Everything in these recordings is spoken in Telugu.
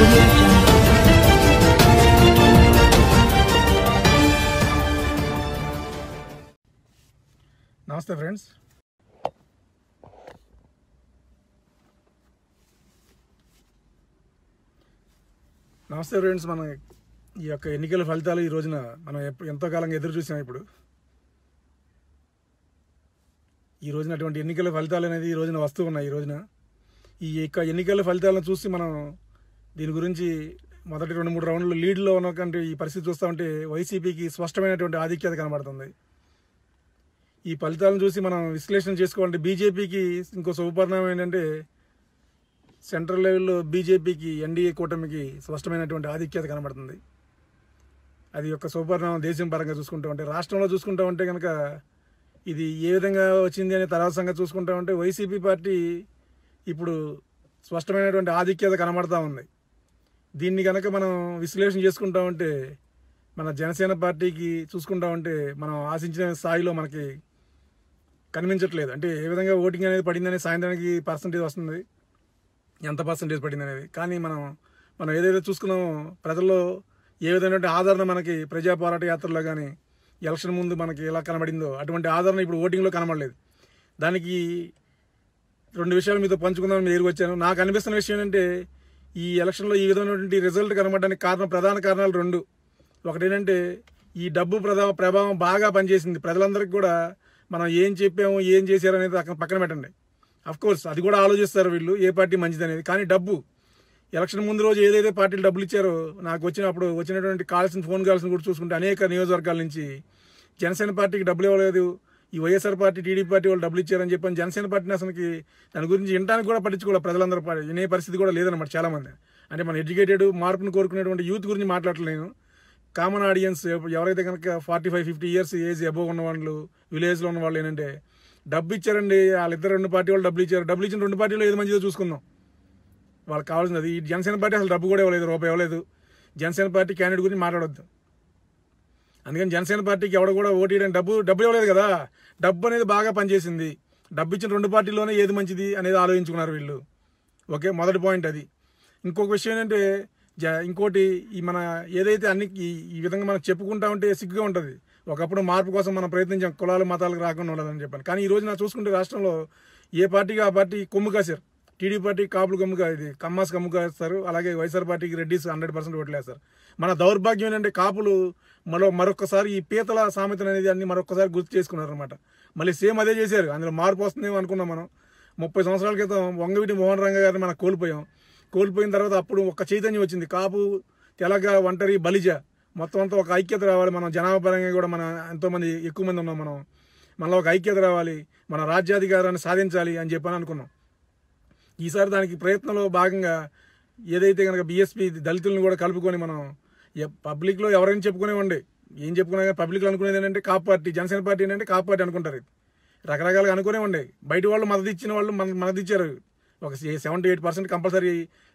audio jungle. నమస్తే ఫ్రెండ్స్ నమస్తే ఫ్రెండ్స్ మన ఈ యొక్క ఎన్నికల ఫలితాలు ఈ రోజున మనం ఎప్ప- ఎంతో కాలంగా ఎదురు చూసాం ఇప్పుడు ఈ రోజున అటువంటి ఎన్నికల ఫలితాలు అనేది ఈ రోజున వస్తూ ఉన్నాయి ఈ రోజున ఈ యొక్క ఎన్నికల ఫలితాలను చూసి మనం దీని గురించి మొదటి రెండు మూడు రౌండ్లు లీడ్లో ఉన్నటువంటి ఈ పరిస్థితి చూస్తూ ఉంటే వైసీపీకి స్పష్టమైనటువంటి ఆధిక్యత కనబడుతుంది ఈ ఫలితాలను చూసి మనం విశ్లేషణ చేసుకోవాలంటే బీజేపీకి ఇంకో శుభపరిణామం ఏంటంటే సెంట్రల్ లెవెల్లో బీజేపీకి ఎన్డీఏ కూటమికి స్పష్టమైనటువంటి ఆధిక్యత కనబడుతుంది అది యొక్క శుభపరిణామం దేశం పరంగా చూసుకుంటా ఉంటే రాష్ట్రంలో చూసుకుంటా ఉంటే కనుక ఇది ఏ విధంగా వచ్చింది అనే తర్వాత సంగతి చూసుకుంటా ఉంటే వైసీపీ పార్టీ ఇప్పుడు స్పష్టమైనటువంటి ఆధిక్యత కనబడతా ఉంది దీన్ని కనుక మనం విశ్లేషణ చేసుకుంటా ఉంటే మన జనసేన పార్టీకి చూసుకుంటా ఉంటే మనం ఆశించిన స్థాయిలో మనకి కనిపించట్లేదు అంటే ఏ విధంగా ఓటింగ్ అనేది పడిందనే సాయంత్రానికి పర్సంటేజ్ వస్తుంది ఎంత పర్సంటేజ్ పడింది అనేది కానీ మనం మనం ఏదైతే చూసుకున్నామో ప్రజల్లో ఏ విధమైనటువంటి ఆదరణ మనకి ప్రజా పోరాట యాత్రలో కానీ ఎలక్షన్ ముందు మనకి ఎలా కనబడిందో అటువంటి ఆదరణ ఇప్పుడు ఓటింగ్లో కనబడలేదు దానికి రెండు విషయాలు మీతో పంచుకుందామని మీరు వచ్చాను నాకు అనిపిస్తున్న విషయం ఏంటంటే ఈ ఎలక్షన్లో ఈ విధమైనటువంటి రిజల్ట్ కనబడడానికి కారణం ప్రధాన కారణాలు రెండు ఒకటి ఏంటంటే ఈ డబ్బు ప్రదా ప్రభావం బాగా పనిచేసింది ప్రజలందరికీ కూడా మనం ఏం చెప్పాము ఏం చేశారు అనేది అక్కడ పక్కన పెట్టండి అఫ్ కోర్స్ అది కూడా ఆలోచిస్తారు వీళ్ళు ఏ పార్టీ మంచిది అనేది కానీ డబ్బు ఎలక్షన్ ముందు రోజు ఏదైతే పార్టీలు డబ్బులు ఇచ్చారో నాకు వచ్చినప్పుడు వచ్చినటువంటి కాల్సిన ఫోన్ కాల్సిన కూడా చూసుకుంటే అనేక నియోజకవర్గాల నుంచి జనసేన పార్టీకి డబ్బులు ఇవ్వలేదు ఈ వైఎస్ఆర్ పార్టీ టీడీపీ పార్టీ వాళ్ళు డబ్బులు ఇచ్చారని చెప్పని జనసేన పార్టీని అసలుకి దాని గురించి వినడానికి కూడా పట్టించుకోవాలి ప్రజలందరూ ప- వినే పరిస్థితి కూడా లేదన్నమాట చాలా మంది అంటే మన ఎడ్యుకేటెడ్ మార్పును కోరుకునేటువంటి యూత్ గురించి మాట్లాడలేను కామన్ ఆడియన్స్ ఎవ- ఎవరైతే కనుక forty five fifty years age above ఉన్న వాళ్ళు విలేజ్లో ఉన్న వాళ్ళు ఏంటంటే డబ్బు ఇచ్చారండి వాళ్ళిద్దరు రెండు పార్టీ వాళ్ళు డబ్బులు ఇచ్చారు డబ్బులు ఇచ్చిన రెండు పార్టీలు ఏది మంచిదో చూసుకుందాం వాళ్ళకి కావాల్సింది ఈ జనసేన పార్టీ అసలు డబ్బు కూడా ఇవ్వలేదు రూపాయి ఇవ్వలేదు జనసేన పార్టీ క్యాండిడేట్ గురించి మాట్లాడొద్దు అందుకని జనసేన పార్టీకి ఎవడ కూడా ఓటు వేయడానికి డబ్బు డబ్బు ఇవ్వలేదు కదా డబ్బు అనేది బాగా పనిచేసింది డబ్బు ఇచ్చిన రెండు పార్టీల్లోనే ఏది మంచిది అనేది ఆలోచించుకున్నారు వీళ్ళు ఓకే మొదటి పాయింట్ అది ఇంకొక విషయం ఏంటంటే జ- ఇంకోటి ఈ మన ఏదైతే అన్ని ఈ- ఈ విధంగా మనం చెప్పుకుంటా ఉంటే సిగ్గుగా ఉంటుంది ఒకప్పుడు మార్పు కోసం మనం ప్రయత్నించాం కులాలు మతాలకు రాకుండా ఉండదని చెప్పాను కానీ ఈ రోజు నా చూసుకుంటే రాష్ట్రంలో ఏ పార్టీకి ఆ పార్టీ కొమ్ము కాశారు టీడీ పార్టీ కాపులు కొమ్ము కా- ఇది కమ్మాస్ కొమ్ము కాస్తారు అలాగే వైఎస్ఆర్ పార్టీకి రెడ్డిస్ హండ్రెడ్ పర్సెంట్ ఓట్లేస్తారు మన దౌర్భాగ్యం ఏంటంటే కాపులు మరో మరొకసారి ఈ పీతల సామెత అనేది అన్ని మరొకసారి గుర్తు చేసుకున్నారు అనమాట మళ్ళీ సేమ్ అదే చేశారు అందులో మార్పు వస్తుందేమో అనుకున్నాం మనం ముప్పై సంవత్సరాల క్రితం వంగవీటి మోహన్ రంగ గారిని మనం కోల్పోయాం కోల్పోయిన తర్వాత అప్పుడు ఒక చైతన్యం వచ్చింది కాపు తెలగ ఒంటరి బలిజ మొత్తం అంతా ఒక ఐక్యత రావాలి మనం జనాభా పరంగా కూడా మన ఎంతోమంది ఎక్కువ మంది ఉన్నాం మనం మనలో ఒక ఐక్యత రావాలి మన రాజ్యాధికారాన్ని సాధించాలి అని చెప్పని అనుకున్నాం ఈసారి దానికి ప్రయత్నంలో భాగంగా ఏదైతే కనుక బీఎస్పీ దళితులను కూడా కలుపుకొని మనం ఎ- పబ్లిక్లో ఎవరైనా చెప్పుకునేవ్వండి ఏం చెప్పుకున్నా కానీ పబ్లిక్లో అనుకునేది ఏంటంటే కాపు పార్టీ జనసేన పార్టీ ఏంటంటే కాపు పార్టీ అనుకుంటారు ఇది. రకరకాలుగా అనుకునేవ్వండి బయట వాళ్ళు మద్దతు ఇచ్చిన వాళ్ళు మన మద్దతు ఇచ్చారు ఒక సెవెంటీ ఎయిట్ పర్సెంట్ కంపల్సరీ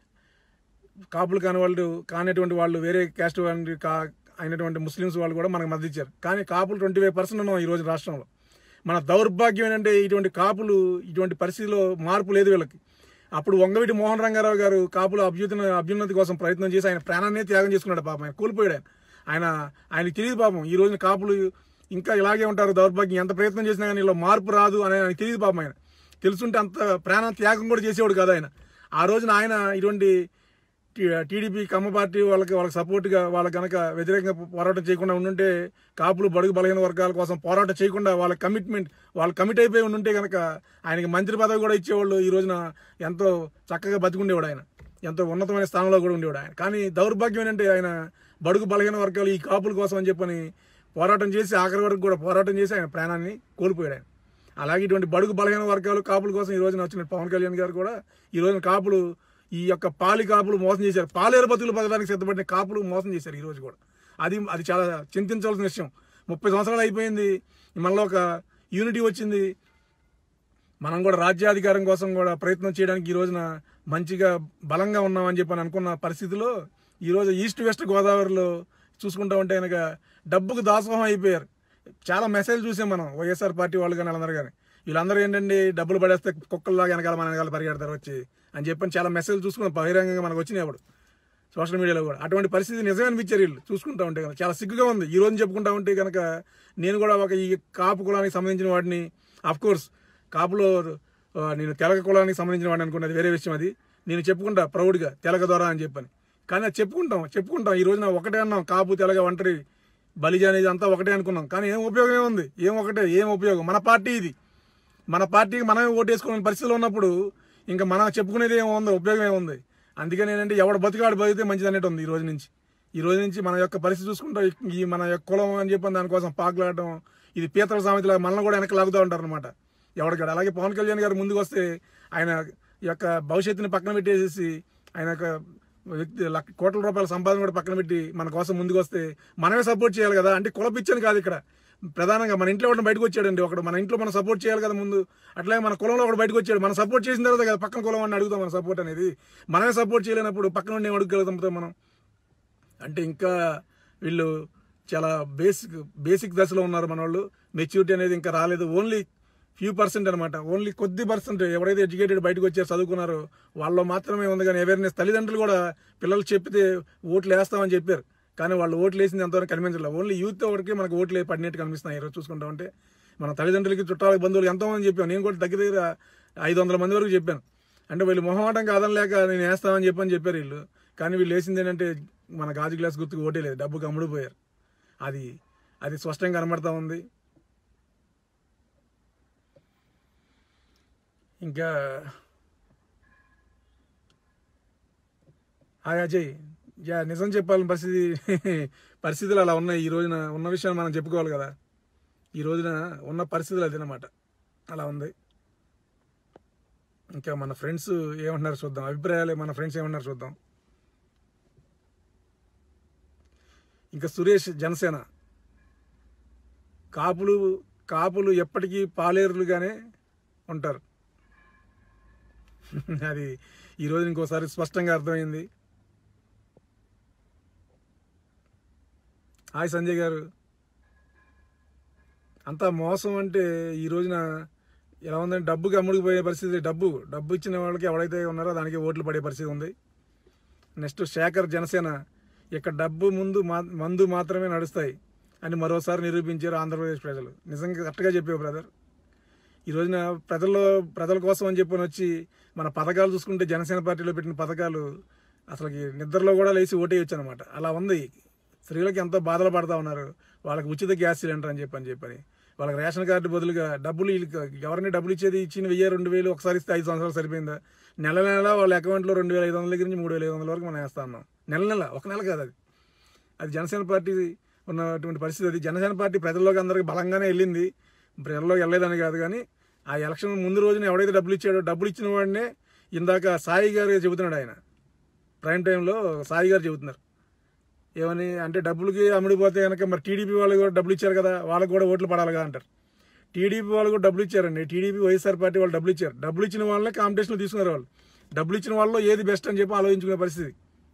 కాపులు కాని వాళ్ళు కానిటువంటి వాళ్ళు వేరే క్యాస్ట్ వాళ్ళు కా అయినటువంటి ముస్లిమ్స్ వాళ్ళు కూడా మనకు మద్దతు ఇచ్చారు కానీ కాపులు ట్వంటీ ఫైవ్ పర్సెంట్ ఉన్నాం ఈ రోజు రాష్ట్రంలో మన దౌర్భాగ్యం ఏంటంటే ఇటువంటి కాపులు ఇటువంటి పరిస్థితిలో మార్పు లేదు వీళ్ళకి అప్పుడు వంగవీటి మోహన్ రంగారావు గారు కాపుల అభ్యున్న అభ్యున్నతి కోసం ప్రయత్నం చేసి ఆయన ప్రాణాన్ని త్యాగం చేసుకున్నాడు పాపం ఆయన కోల్పోయాడు ఆయన ఆయన ఆయనకి తెలియదు పాపం ఈ రోజున కాపులు ఇంకా ఇలాగే ఉంటారు దౌర్భాగ్యం ఎంత ప్రయత్నం చేసినా కానీ ఇలా మార్పు రాదు అని ఆయనకి తెలియదు పాపం ఆయన తెలుసుంటే అంత ప్రాణ త్యాగం కూడా చేసేవాడు కాదు ఆయన ఆ రోజున ఆయన ఇటువంటి టీ- టీడీపీ కమ్మ పార్టీ వాళ్ళకి వాళ్ళకి సపోర్ట్గా వాళ్ళకి కనుక వ్యతిరేకంగా పోరాటం చేయకుండా ఉండుంటే కాపులు బడుగు బలహీన వర్గాల కోసం పోరాటం చేయకుండా వాళ్ళ కమిట్మెంట్ వాళ్ళు కమిట్ అయిపోయి ఉండుంటే కనుక ఆయనకి మంత్రి పదవి కూడా ఇచ్చేవాళ్ళు ఈ రోజున ఎంతో చక్కగా బతికుండేవాడు ఆయన ఎంతో ఉన్నతమైన స్థానంలో కూడా ఉండేవాడు ఆయన కానీ దౌర్భాగ్యం ఏంటంటే ఆయన బడుగు బలహీన వర్గాలు ఈ కాపుల కోసం అని చెప్పని పోరాటం చేసి ఆఖరి వరకు కూడా పోరాటం చేసి ఆయన ప్రాణాన్ని కోల్పోయాడు ఆయన అలాగే ఇటువంటి బడుగు బలహీన వర్గాలు కాపుల కోసం ఈ రోజున వచ్చిన పవన్ కళ్యాణ్ గారు కూడా ఈ రోజున కాపులు ఈ యొక్క పాలి కాపులు మోసం చేశారు పాలేరు బతుకులు పథకానికి సిద్ధపడిన కాపులు మోసం చేశారు ఈ రోజు కూడా అది అది చాలా చింతించాల్సిన విషయం ముప్పై సంవత్సరాలు అయిపోయింది మనలో ఒక యూనిటీ వచ్చింది మనం కూడా రాజ్యాధికారం కోసం కూడా ప్రయత్నం చేయడానికి ఈ రోజున మంచిగా బలంగా ఉన్నామని చెప్పి అని అనుకున్న పరిస్థితిలో ఈ రోజు ఈస్ట్ వెస్ట్ గోదావరిలో చూసుకుంటా ఉంటే కనుక డబ్బుకు దాసోహం అయిపోయారు చాలా మెసేజ్ చూసాం మనం వైఎస్ఆర్ పార్టీ వాళ్ళు కానీ వాళ్ళందరూ కానీ వీళ్ళందరూ ఏంటంటే డబ్బులు పడేస్తే కుక్కల్లాగా వెనకాల మన వెనకాల పరిగెడతారు వచ్చి అని చెప్పని చాలా మెసేజ్ చూసుకున్నాం బహిరంగంగా మనకు వచ్చినాయి అప్పుడు సోషల్ మీడియాలో కూడా అటువంటి పరిస్థితి నిజమే అనిపించారు వీళ్ళు చూసుకుంటా ఉంటే కనుక చాలా సిగ్గుగా ఉంది ఈ రోజు చెప్పుకుంటా ఉంటే కనుక నేను కూడా ఒక ఈ కాపు కులానికి సంబంధించిన వాడిని అఫ్ కోర్స్ కాపులో ఆ, నేను తెలగ కులానికి సంబంధించిన వాడిని అనుకున్నది వేరే విషయం అది నేను చెప్పుకుంటా ప్రౌడ్గా తెలగ ద్వారా అని చెప్పని కానీ అది చెప్పుకుంటాం చెప్పుకుంటాం ఈ రోజున ఒకటే అన్నాం కాపు తెలగ ఒంటరి బలిజ అనేది అంతా ఒకటే అనుకున్నాం కానీ ఏం ఉపయోగం ఏముంది ఏం ఒకటే ఏం ఉపయోగం మన పార్టీ ఇది మన పార్టీకి మనమే ఓటేసుకునే పరిస్థితిలో ఉన్నప్పుడు ఇంకా మనం చెప్పుకునేది ఏముంది ఉపయోగం ఏముంది అందుకని ఏంటంటే ఎవడు బతికాడు బతికితే మంచిది అన్నట్టు ఉంది ఈ రోజు నుంచి ఈ రోజు నుంచి మన యొక్క పరిస్థితి చూసుకుంటా ఈ మన యొక్క కులం అని చెప్పి దానికోసం పాకులాడటం ఇది పీతల సామెతలా మనల్ని కూడా వెనక్కి లాగుతూ ఉంటారు అనమాట ఎవడికాడు అలాగే పవన్ కళ్యాణ్ గారు ముందుకు వస్తే ఆయన యొక్క భవిష్యత్తుని పక్కన పెట్టేసేసి ఆయన యొక్క వ్యక్తి లక్ష- కోట్ల రూపాయల సంపాదన కూడా పక్కన పెట్టి మన కోసం ముందుకు వస్తే మనమే సపోర్ట్ చేయాలి కదా అంటే కుల పిచ్చని కాదు ఇక్కడ ప్రధానంగా మన ఇంట్లో ఒకటి బయటకు వచ్చాడండి ఒకడు మన ఇంట్లో మనం సపోర్ట్ చేయాలి కదా ముందు అట్లాగే మన కులంలో ఒకటి బయటకు వచ్చాడు మనం సపోర్ట్ చేసిన తర్వాత కదా పక్కన కులం అని అడుగుతాం మన సపోర్ట్ అనేది మనమే సపోర్ట్ చేయలేనప్పుడు పక్కన ఉండి ఏం అడగగలుగుతాం మనం అంటే ఇంకా వీళ్ళు చాలా బేసిక్ బేసిక్ దశలో ఉన్నారు మన వాళ్ళు మెచ్యూరిటీ అనేది ఇంకా రాలేదు ఓన్లీ ఫ్యూ పర్సెంట్ అనమాట ఓన్లీ కొద్ది పర్సెంట్ ఎవరైతే ఎడ్యుకేటెడ్ బయటకు వచ్చారు చదువుకున్నారో వాళ్ళు మాత్రమే ఉంది కానీ అవేర్నెస్ తల్లిదండ్రులు కూడా పిల్లలు చెప్పితే ఓట్లు వేస్తామని చెప్పారు కానీ వాళ్ళు ఓట్లు వేసింది ఎంతవరకు కనిపించలేదు ఓన్లీ యూత్ ఒకరికి మనకు ఓట్లు వేసి పడినట్టు కనిపిస్తున్నాయి ఈరోజు చూసుకుంటా ఉంటే మన తల్లిదండ్రులకి చుట్టాలకు బంధువులు ఎంతోమంది చెప్పాను నేను కూడా దగ్గర దగ్గర ఐదు వందల మంది వరకు చెప్పాను అంటే వీళ్ళు మొహమాటం కాదని లేక నేను వేస్తామని చెప్పని చెప్పారు వీళ్ళు కానీ వీళ్ళు వేసింది ఏంటంటే మన గాజు గ్లాస్ గుర్తుకు ఓటే లేదు డబ్బుకి అమ్ముడుపోయారు అది అది స్పష్టంగా కనబడతా ఉంది ఇంకా హాయ్ అజయ్ యా నిజం చెప్పాలని పరిస్థితి పరిస్థితులు అలా ఉన్నాయి ఈ రోజున ఉన్న విషయాన్ని మనం చెప్పుకోవాలి కదా ఈ రోజున ఉన్న పరిస్థితులు అదనమాట అలా ఉంది ఇంకా మన ఫ్రెండ్స్ ఏమంటున్నారు చూద్దాం అభిప్రాయాలు మన ఫ్రెండ్స్ ఏమన్నారు చూద్దాం ఇంకా సురేష్ జనసేన కాపులు కాపులు ఎప్పటికీ పాలేరులుగానే ఉంటారు అది ఈరోజు ఇంకోసారి స్పష్టంగా అర్థమైంది హాయ్ సంజయ్ గారు అంతా మోసం అంటే ఈ రోజున ఎలా ఉందంటే డబ్బుకి అమ్ముడుకుపోయే పరిస్థితి డబ్బు డబ్బు ఇచ్చిన వాళ్ళకి ఎవరైతే ఉన్నారో దానికి ఓట్లు పడే పరిస్థితి ఉంది నెక్స్ట్ శేఖర్ జనసేన ఇక్కడ డబ్బు ముందు మా మందు మాత్రమే నడుస్తాయి అని మరోసారి నిరూపించారు ఆంధ్రప్రదేశ్ ప్రజలు నిజంగా కరెక్ట్గా చెప్పావు బ్రదర్ ఈ రోజున ప్రజల్లో ప్రజల కోసం అని చెప్పని వచ్చి మన పథకాలు చూసుకుంటే జనసేన పార్టీలో పెట్టిన పథకాలు అసలుకి నిద్రలో కూడా లేచి ఓటేయచ్చు అనమాట అలా ఉంది స్త్రీలకు ఎంతో బాధలు పడతా ఉన్నారు వాళ్ళకి ఉచిత గ్యాస్ సిలిండర్ అని చెప్పని చెప్పని వాళ్ళకి రేషన్ కార్డు బదులుగా డబ్బులు వీళ్ళకి ఎవరిని డబ్బులు ఇచ్చేది ఇచ్చిన వెయ్యి రెండు వేలు ఒకసారి ఇస్తే ఐదు సంవత్సరాలు సరిపోయిందా నెల నెల వాళ్ళ అకౌంట్లో రెండు వేల ఐదు వందల దగ్గర నుంచి మూడు వేల ఐదు వందల వరకు మనం వేస్తా ఉన్నాం నెల నెల ఒక నెల కాదు అది అది జనసేన పార్టీ ఉన్నటువంటి పరిస్థితి అది జనసేన పార్టీ ప్రజల్లోకి అందరికి బలంగానే వెళ్ళింది ప్రజల్లోకి వెళ్ళలేదని కాదు కానీ ఆ ఎలక్షన్ ముందు రోజున ఎవడైతే డబ్బులు ఇచ్చాడో డబ్బులు ఇచ్చిన వాడినే ఇందాక సాయి గారు చెబుతున్నాడు ఆయన ప్రైమ్ టైంలో సాయి గారు చెబుతున్నారు ఏమని అంటే డబ్బులకి అమ్ముడిపోతే కనుక మరి టీడీపీ వాళ్ళు కూడా డబ్బులు ఇచ్చారు కదా వాళ్ళకి కూడా ఓట్లు పడాలిగా అంటారు టీడీపీ వాళ్ళు కూడా డబ్బులు ఇచ్చారండి టీడీపీ వైఎస్ఆర్ పార్టీ వాళ్ళు డబ్బులు ఇచ్చారు డబ్బులు ఇచ్చిన వాళ్ళనే కాంపిటీషన్లో తీసుకున్నారు వాళ్ళు డబ్బులు ఇచ్చిన వాళ్ళలో ఏది బెస్ట్ అని చెప్పి ఆలోచించుకునే పరిస్థితి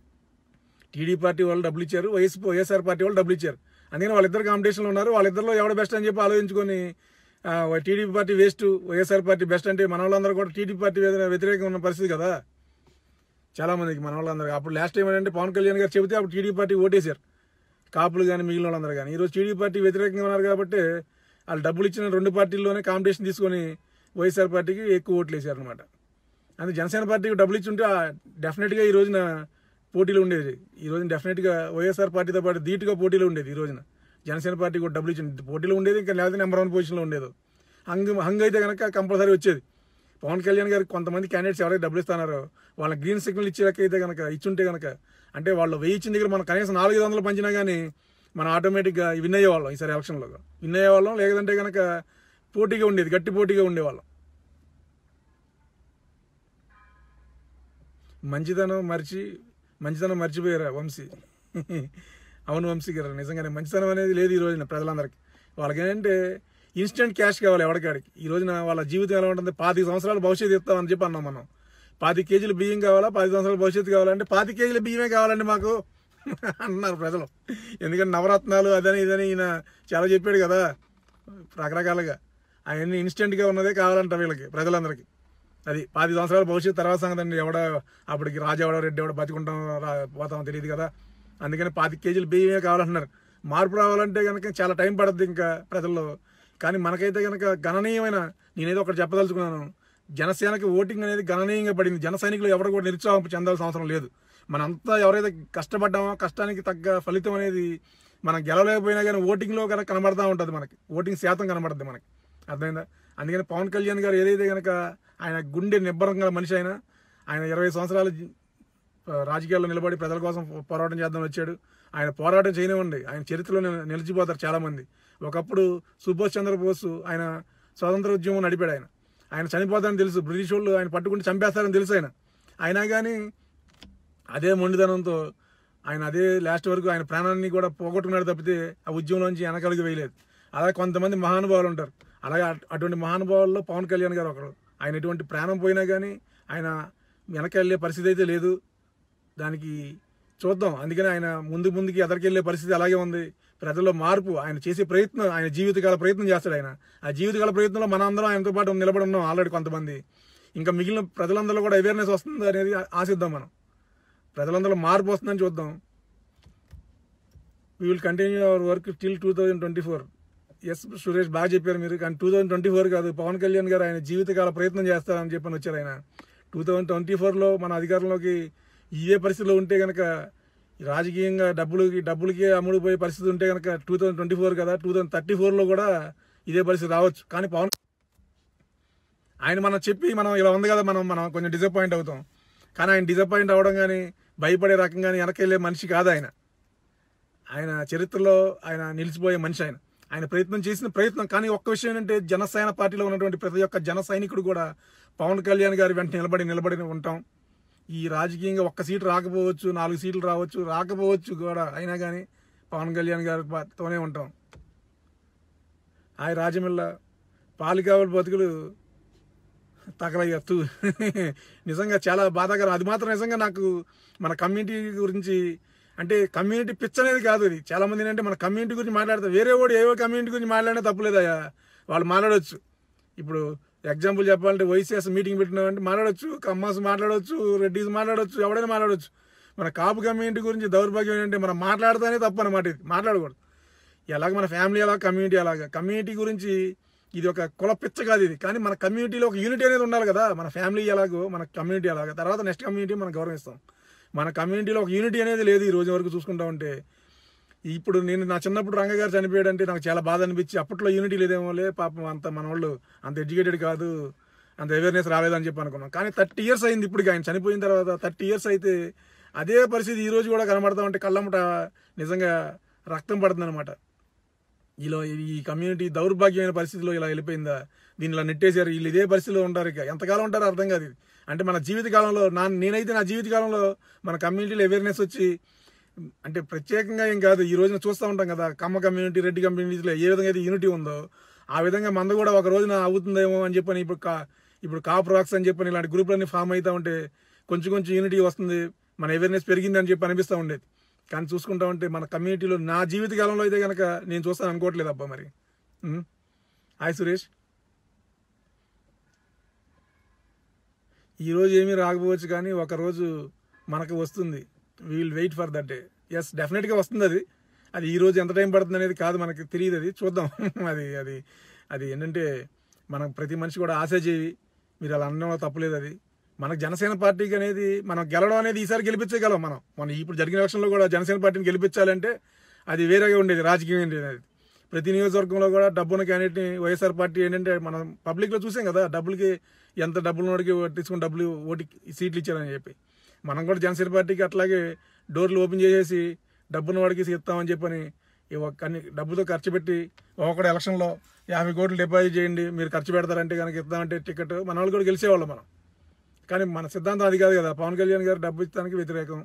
టీడీ పార్టీ వాళ్ళు డబ్బులు ఇచ్చారు వైఎస్ వైఎస్ఆర్ పార్టీ వాళ్ళు డబ్బులు ఇచ్చారు అందుకని వాళ్ళిద్దరు కాంపిటీషన్లో ఉన్నారు వాళ్ళిద్దరిలో ఎవడ బెస్ట్ అని చెప్పి ఆలోచించుకొని ఆ, T D P party waste Y S R party best అంటే మన వాళ్ళందరూ కూడా టీడీపీ పార్టీ మీద వ్యతిరేకంగా ఉన్న పరిస్థితి కదా చాలా మందికి మన వాళ్ళందరూ అప్పుడు లాస్ట్ టైం ఏంటంటే పవన్ కళ్యాణ్ గారు చెబితే అప్పుడు టీడీపీ పార్టీ ఓటేశారు కాపులు కానీ మిగిలిన వాళ్ళందరూ కానీ ఈరోజు టీడీపీ పార్టీ వ్యతిరేకంగా ఉన్నారు కాబట్టి వాళ్ళు డబ్బులు ఇచ్చిన రెండు పార్టీల్లోనే కాంపిటీషన్ తీసుకొని వైఎస్ఆర్ పార్టీకి ఎక్కువ ఓట్లు వేసారు అనమాట అందుకే జనసేన పార్టీకి డబ్బులు ఇచ్చి ఉంటే డెఫినెట్గా ఈ రోజున పోటీలు ఉండేది ఈ రోజున డెఫినెట్గా వైఎస్ఆర్ పార్టీతో పాటు ధీటుగా పోటీలు ఉండేది ఈ రోజున జనసేన పార్టీ కూడా డబ్బులు ఇచ్చింది పోటీలు ఉండేది ఇంకా లేకపోతే నెంబర్ వన్ పొజిషన్లో ఉండేది హంగ్ హంగ్ అయితే కనుక కంపల్సరీ వచ్చేది పవన్ కళ్యాణ్ గారికి కొంతమంది క్యాండిడేట్స్ ఎవరైతే డబ్బులు ఇస్తున్నారో వాళ్ళ గ్రీన్ సిగ్నల్ ఇచ్చేకైతే కనుక ఇచ్చుంటే కనుక అంటే వాళ్ళు వెయ్యి ఇచ్చిన దగ్గర మనం కనీసం నాలుగు వందలు పంచినా కానీ మనం ఆటోమేటిక్గా విన్ అయ్యేవాళ్ళం ఈసారి ఎలక్షన్లో విన్ అయ్యేవాళ్ళం లేదంటే కనుక పోటీగా ఉండేది గట్టి పోటీగా ఉండేవాళ్ళం మంచితనం మర్చి మంచితనం మర్చిపోయారా వంశీ అవును వంశీ గారు నిజంగానే మంచితనం అనేది లేదు ఈ రోజున ప్రజలందరికీ వాళ్ళకి ఏంటంటే ఇన్స్టెంట్ క్యాష్ కావాలి ఎవరికాడికి ఈ రోజున వాళ్ళ జీవితం ఎలా ఉంటుంది పాతిక సంవత్సరాలు భవిష్యత్తు ఇస్తామని చెప్పి అన్నాం మనం పాతి కేజీలు బియ్యం కావాలా పది సంవత్సరాల భవిష్యత్తు కావాలంటే పాతి కేజీల బియ్యమే కావాలండి మాకు అన్నారు ప్రజలు ఎందుకంటే నవరత్నాలు అదని ఇదని ఈయన చాలా చెప్పాడు కదా రకరకాలుగా అవన్నీ ఇన్స్టెంట్గా ఉన్నదే కావాలంట వీళ్ళకి ప్రజలందరికీ అది పది సంవత్సరాల భవిష్యత్తు తర్వాత సంగతి అండి ఎవడ అప్పటికి రాజు ఎవడో రెడ్డి ఎవడో బతికుంటాం రా- పోతామో తెలియదు కదా అందుకని పాతి కేజీలు బియ్యమే కావాలంటున్నారు మార్పు రావాలంటే కనుక చాలా టైం పడుతుంది ఇంకా ప్రజల్లో కానీ మనకైతే కనుక గణనీయమైన నేనేదో ఒకటి చెప్పదలుచుకున్నాను జనసేనకి ఓటింగ్ అనేది గణనీయంగా పడింది జన సైనికులు ఎవరు కూడా నిరుత్సాహం చెందాల్సిన అవసరం లేదు మనంతా ఎవరైతే కష్టపడ్డామో కష్టానికి తగ్గ ఫలితం అనేది మనం గెలవలేకపోయినా కానీ ఓటింగ్లో కనుక కనబడతా ఉంటుంది మనకి ఓటింగ్ శాతం కనబడుతుంది మనకి అర్థమైందా అందుకని పవన్ కళ్యాణ్ గారు ఏదైతే కనుక ఆయన గుండె నిబ్బరం గల మనిషి అయినా ఆయన ఇరవై సంవత్సరాలు జీ- రాజకీయాల్లో నిలబడి ప్రజల కోసం పోరాటం చేద్దామని వచ్చాడు ఆయన పోరాటం చేయనివ్వండి ఆయన చరిత్రలో నిల- నిలిచిపోతారు చాలామంది ఒకప్పుడు సుభాష్ చంద్రబోస్ ఆయన స్వాతంత్ర ఉద్యమం నడిపాడు ఆయన ఆయన చనిపోతారని తెలుసు బ్రిటిష్ వాళ్ళు ఆయన పట్టుకుంటే చంపేస్తారని తెలుసు ఆయన అయినా కానీ అదే మొండిదనంతో ఆయన అదే లాస్ట్ వరకు ఆయన ప్రాణాన్ని కూడా పోగొట్టుకున్నాడు తప్పితే ఆ ఉద్యమంలోంచి వెనకాలకి వేయలేదు అలాగే కొంతమంది మహానుభావులు ఉంటారు అలాగే అట్- అటువంటి మహానుభావుల్లో పవన్ కళ్యాణ్ గారు ఒకరు ఆయన ఎటువంటి ప్రాణం పోయినా కానీ ఆయన వెనకెళ్ళే పరిస్థితి అయితే లేదు దానికి చూద్దాం అందుకని ఆయన ముందు ముందుకి ఎదరికెళ్లే పరిస్థితి అలాగే ఉంది ప్రజల్లో మార్పు ఆయన చేసే ప్రయత్నం ఆయన జీవితకాల ప్రయత్నం చేస్తాడు ఆయన ఆ జీవితకాల ప్రయత్నంలో మన అందరం ఆయనతో పాటు నిలబడి ఉన్నాం ఆల్రెడీ కొంతమంది ఇంకా మిగిలిన ప్రజలందరిలో కూడా అవేర్నెస్ వస్తుంది అనేది ఆ- ఆశిద్దాం మనం ప్రజలందరిలో మార్పు వస్తుందని చూద్దాం we will continue our work till two thousand twenty four S Suresh బాగా చెప్పారు మీరు కానీ టూ థౌజండ్ ట్వంటీ ఫోర్ కాదు పవన్ కళ్యాణ్ గారు ఆయన జీవితకాల ప్రయత్నం చేస్తారని చెప్పని వచ్చారు ఆయన టూ థౌజండ్ ట్వంటీ ఫోర్లో మన అధికారంలోకి ఇదే పరిస్థితిలో ఉంటే కనుక రాజకీయంగా డబ్బులకి డబ్బులకి అమ్ముడుపోయే పరిస్థితి ఉంటే కనుక టూ థౌజండ్ ట్వంటీ ఫోర్ కదా టూ థౌజండ్ థర్టీ ఫోర్లో కూడా ఇదే పరిస్థితి రావచ్చు కానీ పవన్ ఆయన మనం చెప్పి మనం ఇలా ఉంది కదా మనం మనం కొంచెం డిసప్పాయింట్ అవుతాం కానీ ఆయన డిసప్పాయింట్ అవ్వడం కానీ భయపడే రకం కానీ వెనకెళ్ళే మనిషి కాదు ఆయన ఆయన చరిత్రలో ఆయన నిలిచిపోయే మనిషి ఆయన ఆయన ప్రయత్నం చేసిన ప్రయత్నం కానీ ఒక్క విషయం ఏంటంటే జనసేన పార్టీలో ఉన్నటువంటి ప్రతి ఒక్క జన సైనికుడు కూడా పవన్ కళ్యాణ్ గారి వెంట నిలబడి నిలబడి ఉంటాం ఈ రాజకీయంగా ఒక్క సీటు రాకపోవచ్చు నాలుగు సీట్లు రావచ్చు రాకపోవచ్చు కూడా అయినా కానీ పవన్ కళ్యాణ్ గారితోనే ఉంటాం ఆయన రాజమిల్ల పాలికావల బతుకులు తగలయ్యత్తు నిజంగా చాలా బాధాకరం అది మాత్రం నిజంగా నాకు మన కమ్యూనిటీ గురించి అంటే కమ్యూనిటీ పిచ్ అనేది కాదు అది చాలా మంది ఏంటంటే మన కమ్యూనిటీ గురించి మాట్లాడతారు వేరే వాడు ఏవో కమ్యూనిటీ గురించి మాట్లాడినా తప్పులేదయ్యా వాళ్ళు మాట్లాడవచ్చు ఇప్పుడు ఎగ్జాంపుల్ చెప్పాలంటే వైసీఎస్ మీటింగ్ పెట్టినామంటే మాట్లాడవచ్చు కమ్మాస్ మాట్లాడవచ్చు రెడ్డిస్ మాట్లాడవచ్చు ఎవడైనా మాట్లాడవచ్చు మన కాపు కమ్యూనిటీ గురించి దౌర్భాగ్యం ఏంటంటే మనం మాట్లాడతానే తప్పు అనమాట ఇది మాట్లాడకూడదు ఎలాగ మన ఫ్యామిలీ అలాగ కమ్యూనిటీ అలాగా కమ్యూనిటీ గురించి ఇది ఒక కుల పిచ్చ కాదు ఇది కానీ మన కమ్యూనిటీలో ఒక యూనిటీ అనేది ఉండాలి కదా మన ఫ్యామిలీ ఎలాగో మన కమ్యూనిటీ అలాగా తర్వాత నెక్స్ట్ కమ్యూనిటీ మనం గౌరవిస్తాం మన కమ్యూనిటీలో ఒక యూనిటీ అనేది లేదు ఈ రోజు వరకు చూసుకుంటా ఉంటే ఇప్పుడు నేను నా చిన్నప్పుడు రంగ గారు చనిపోయాడంటే నాకు చాలా బాధ అనిపించి అప్పట్లో యూనిటీ లేదేమో లే పాపం అంత మన వాళ్ళు అంత ఎడ్యుకేటెడ్ కాదు అంత అవేర్నెస్ రాలేదని చెప్పి అనుకున్నాం కానీ థర్టీ ఇయర్స్ అయింది ఇప్పటికి ఆయన చనిపోయిన తర్వాత థర్టీ ఇయర్స్ అయితే అదే పరిస్థితి ఈ రోజు కూడా కనబడతా ఉంటే కళ్ళమ్మట నిజంగా రక్తం పడుతుంది అనమాట ఇలా ఈ కమ్యూనిటీ దౌర్భాగ్యమైన పరిస్థితిలో ఇలా వెళ్ళిపోయిందా దీన్ని ఇలా నెట్టేశారు వీళ్ళు ఇదే పరిస్థితిలో ఉంటారు ఇక ఎంతకాలం ఉంటారో అర్థం కాదు ఇది అంటే మన జీవిత కాలంలో నా నేనైతే నా జీవిత కాలంలో మన కమ్యూనిటీలో అవేర్నెస్ వచ్చి అంటే ప్రత్యేకంగా ఏం కాదు ఈ రోజున చూస్తూ ఉంటాం కదా కమ్మ కమ్యూనిటీ రెడ్డి కమ్యూనిటీలో ఏ విధంగా అయితే యూనిటీ ఉందో ఆ విధంగా మంద కూడా ఒక రోజున అవుతుందేమో అని చెప్పని ఇప్పుడు కా ఇప్పుడు కాప్ రాక్స్ అని చెప్పని ఇలాంటి గ్రూపులన్నీ ఫామ్ అవుతా ఉంటే కొంచెం కొంచెం యూనిటీ వస్తుంది మన అవేర్నెస్ పెరిగింది అని చెప్పి అనిపిస్తూ ఉండేది కానీ చూసుకుంటా ఉంటే మన కమ్యూనిటీలో నా జీవిత కాలంలో అయితే కనుక నేను చూస్తాను అనుకోవట్లేదు అబ్బా మరి ఉం? హాయ్ సురేష్ ఈరోజు ఏమీ రాకపోవచ్చు కానీ ఒక రోజు మనకు వస్తుంది we will wait for that day yes డెఫినెట్గా వస్తుంది అది అది ఈ రోజు ఎంత టైం పడుతుంది అనేది కాదు మనకి తెలియదు అది చూద్దాం అది అది అది ఏంటంటే మనం ప్రతి మనిషి కూడా ఆశాజీవి మీరు అలా అనడంలో తప్పులేదు అది మనకు జనసేన పార్టీకి అనేది మనం గెలవడం అనేది ఈసారి గెలిపించగలం మనం మన ఇప్పుడు జరిగిన ఎలక్షన్లో కూడా జనసేన పార్టీని గెలిపించాలంటే అది వేరేగా ఉండేది రాజకీయం ఏంటి అనేది ప్రతి నియోజకవర్గంలో కూడా డబ్బున్న క్యాండిడేట్ని వైఎస్ఆర్ పార్టీ ఏంటంటే మనం పబ్లిక్లో చూసాం కదా డబ్బులకి ఎంత డబ్బులు ఉన్నోడికి తీసుకుని డబ్బులు ఓటి సీట్లు ఇచ్చారని చెప్పి మనం కూడా జనసేన పార్టీకి అట్లాగే డోర్లు ఓపెన్ చేసేసి డబ్బున్న వాడికి ఇస్తామని చెప్పని ఈ ఒక్క అన్ని డబ్బుతో ఖర్చు పెట్టి ఒక్కొక్కటి ఎలక్షన్లో యాభై కోట్లు డిపాజిట్ చేయండి మీరు ఖర్చు పెడతారంటే కనుక ఇస్తామంటే టికెట్ మన వాళ్ళు కూడా గెలిచేవాళ్ళం మనం కానీ మన సిద్ధాంతం అది కాదు కదా పవన్ కళ్యాణ్ గారు డబ్బు ఇస్తానికి వ్యతిరేకం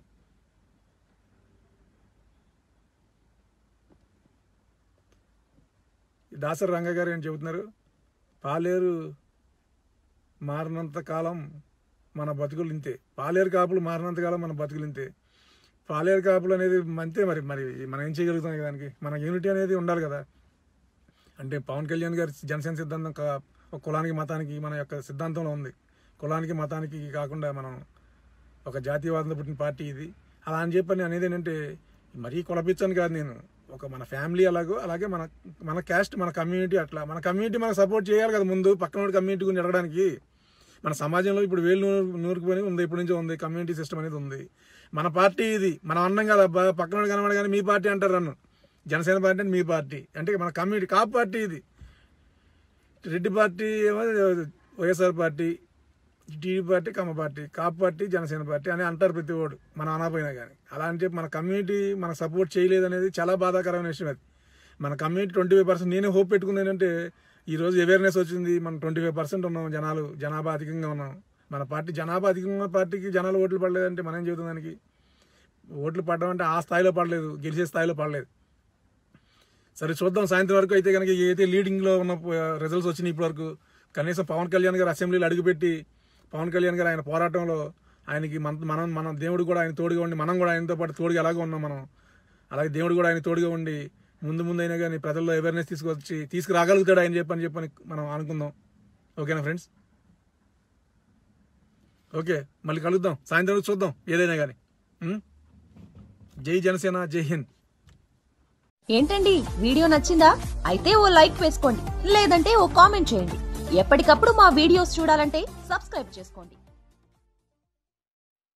ఈ దాసరి రంగ గారు ఏం చెబుతున్నారు పాలేరు మారినంత కాలం మన బతుకులు ఇంతే పాలేరు కాపులు మారినంత కాలం మన బతుకులు ఇంతే పాలేరు కాపులు అనేది అంతే మరి మరి మనం ఏం చేయగలుగుతాం ఇక దానికి మన యూనిటీ అనేది ఉండాలి కదా అంటే పవన్ కళ్యాణ్ గారి జనసేన సిద్ధాంతం కా- ఒక కులానికి మతానికి మన యొక్క సిద్ధాంతంలో ఉంది కులానికి మతానికి కాకుండా మనం ఒక జాతీయవాదంతో పుట్టిన పార్టీ ఇది అలా అని చెప్పి నేను అనేది ఏంటంటే మరీ కులపించాను కాదు నేను ఒక మన ఫ్యామిలీ అలాగో అలాగే మన మన క్యాస్ట్ మన కమ్యూనిటీ అట్లా మన కమ్యూనిటీ మనకు సపోర్ట్ చేయాలి కదా ముందు పక్కన కమ్యూనిటీ గురించి అడగడానికి మన సమాజంలో ఇప్పుడు వేలు నూరు నూరుకుపోయి ఉంది ఇప్పటి నుంచో ఉంది కమ్యూనిటీ సిస్టమ్ అనేది ఉంది మన పార్టీ ఇది మనం అన్నం కదా అబ్బా పక్కన కనబడి కానీ మీ పార్టీ అంటారు నన్ను జనసేన పార్టీ అంటే మీ పార్టీ అంటే మన కమ్యూనిటీ కాపు పార్టీ ఇది రెడ్డి పార్టీ ఏమో YSR party TD party Kamma party Kapu party Janasena party అని అంటారు ప్రతి ఓడు మనం అనపోయినా కానీ అలా అని చెప్పి మన కమ్యూనిటీ మన సపోర్ట్ చేయలేదు అనేది చాలా బాధాకరమైన విషయం అది మన కమ్యూనిటీ ట్వంటీ ఫైవ్ పర్సెంట్ నేనే హోప్ పెట్టుకున్నానంటే ఈ రోజు అవేర్నెస్ వచ్చింది మనం ట్వంటీ ఫైవ్ పర్సెంట్ ఉన్నాం జనాలు జనాభా అధికంగా ఉన్నాం మన పార్టీ జనాభా అధికంగా ఉన్న పార్టీకి జనాలు ఓట్లు పడలేదంటే మనం ఏం చెబుతాం దానికి ఓట్లు పడడం అంటే ఆ స్థాయిలో పడలేదు గెలిచే స్థాయిలో పడలేదు సరే చూద్దాం సాయంత్రం వరకు అయితే కనుక ఏదైతే లీడింగ్లో ఉన్న రిజల్ట్స్ వచ్చినాయి ఇప్పటి వరకు కనీసం పవన్ కళ్యాణ్ గారు అసెంబ్లీలో అడుగుపెట్టి పవన్ కళ్యాణ్ గారు ఆయన పోరాటంలో ఆయనకి మన మనం మన దేవుడు కూడా ఆయన తోడుగా ఉండి మనం కూడా ఆయనతో పాటు తోడుగా అలాగే ఉన్నాం మనం అలాగే దేవుడు కూడా ఆయన తోడుగా ఉండి ముందు ముందు అయినా కానీ ప్రజల్లో అవేర్నెస్ తీసుకొచ్చి తీసుకురాగలుగుతాడు ఆయన చెప్పని చెప్పని మనం అనుకుందాం ఓకేనా ఫ్రెండ్స్ ఓకే మళ్ళీ కలుద్దాం సాయంత్రం వరకు చూద్దాం ఏదైనా కానీ జై జనసేన జై హింద్ ఏంటండి వీడియో నచ్చిందా అయితే ఓ లైక్ వేసుకోండి లేదంటే ఓ కామెంట్ చేయండి ఎప్పటికప్పుడు మా వీడియోస్ చూడాలంటే సబ్స్క్రైబ్ చేసుకోండి